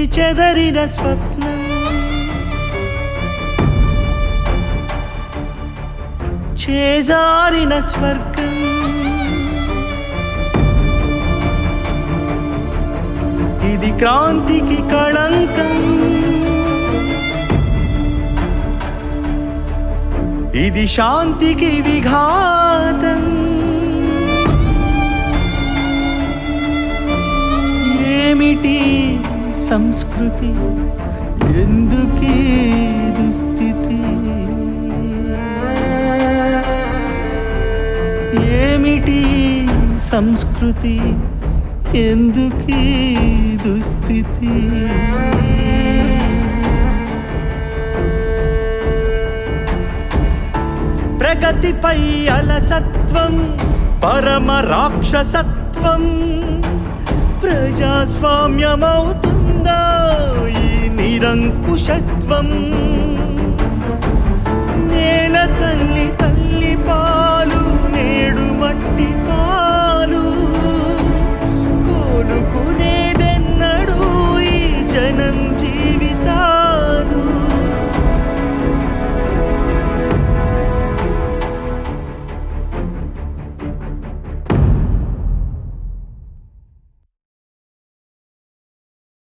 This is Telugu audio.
ఇది చెదరిన స్వప్నం చేజారిన స్వర్గం ఇది క్రాంతికి కళంకం ఇది శాంతికి విఘాతం ఏమిటి సంస్కృతి ఎందుకీ దుస్థితి ఏమిటి సంస్కృతి ఎందుకీ దుస్థితి ప్రగతిపై అలసత్వం పరమ రాక్షసత్వం ప్రజాస్వామ్యమవుతుందా ఈ నిరంకుశత్వం నేల తల్లి